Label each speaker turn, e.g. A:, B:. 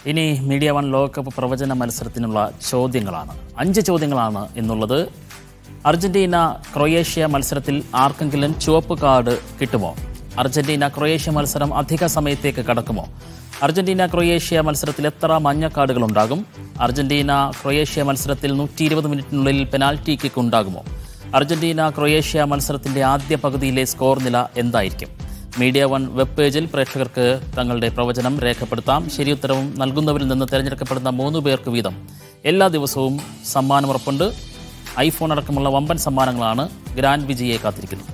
A: ഇനി media one ലോകകപ്പ് പ്രവചന മത്സരത്തിനുള്ള ചോദ്യങ്ങളാണ് അഞ്ച് ചോദ്യങ്ങളാണ് എന്നുള്ളത് അർജന്റീന ക്രൊയേഷ്യ മത്സരത്തിൽ ആർക്കെങ്കിലും ചുവപ്പ് കാർഡ് കിട്ടുമോ അർജന്റീന ക്രൊയേഷ്യ മത്സരം അധിക സമയത്തേക്ക് കടക്കുമോ അർജന്റീന ക്രൊയേഷ്യ മത്സരത്തിൽ എത്ര മഞ്ഞ കാർഡുകൾ ഉണ്ടാകും അർജന്റീന ക്രൊയേഷ്യ മത്സരത്തിൽ നൂറ്റി ഇരുപത് മിനിറ്റിനുള്ളിൽ പെനാൽറ്റി കിക്ക് ഉണ്ടാകുമോ അർജന്റീന ക്രൊയേഷ്യ മത്സരത്തിന്റെ ആദ്യ പകുതിയിലെ സ്കോർ നില എന്തായിരിക്കും മീഡിയ വൺ വെബ് പേജിൽ പ്രേക്ഷകർക്ക് തങ്ങളുടെ പ്രവചനം രേഖപ്പെടുത്താം ശരിയുത്തരവും നൽകുന്നവരിൽ നിന്ന് തിരഞ്ഞെടുക്കപ്പെടുന്ന മൂന്ന് പേർക്ക് വീതം എല്ലാ ദിവസവും സമ്മാനമുറപ്പുണ്ട് ഐഫോൺ അടക്കമുള്ള വമ്പൻ സമ്മാനങ്ങളാണ് ഗ്രാൻഡ് വിജയെ കാത്തിരിക്കുന്നത്